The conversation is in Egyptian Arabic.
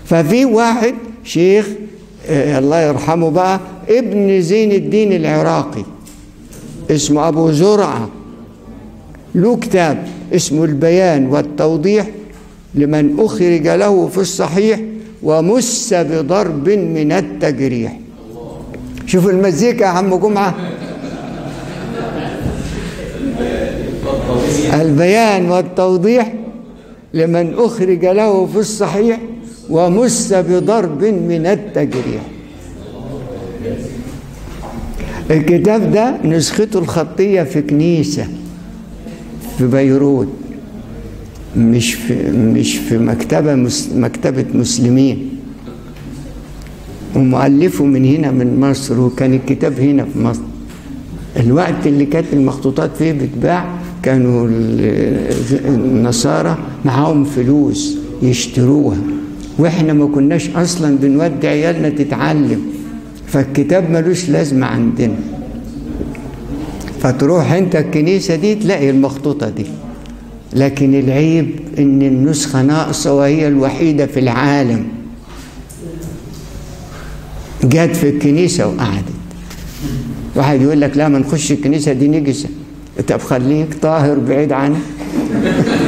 ففي واحد شيخ آه، الله يرحمه بقى ابن زين الدين العراقي اسمه أبو زرعة له كتاب اسمه البيان والتوضيح لمن أخرج له في الصحيح ومس بضرب من التجريح شوفوا المزيكا يا عم جمعة البيان والتوضيح لمن أخرج له في الصحيح ومس بضرب من التجريح الكتاب ده نسخته الخطية في كنيسة في بيروت مش في مش في مكتبة مس مكتبة مسلمين ومؤلفه من هنا من مصر وكان الكتاب هنا في مصر الوقت اللي كانت المخطوطات فيه بتباع كانوا ال- النصارى معاهم فلوس يشتروها واحنا ما كناش اصلا بنودي عيالنا تتعلم فالكتاب ملوش لازمه عندنا فتروح انت الكنيسه دي تلاقي المخطوطه دي لكن العيب ان النسخه ناقصه وهي الوحيده في العالم جت في الكنيسه وقعدت واحد يقول لك لا ما نخش الكنيسه دي نجسه طب خليك طاهر بعيد عنها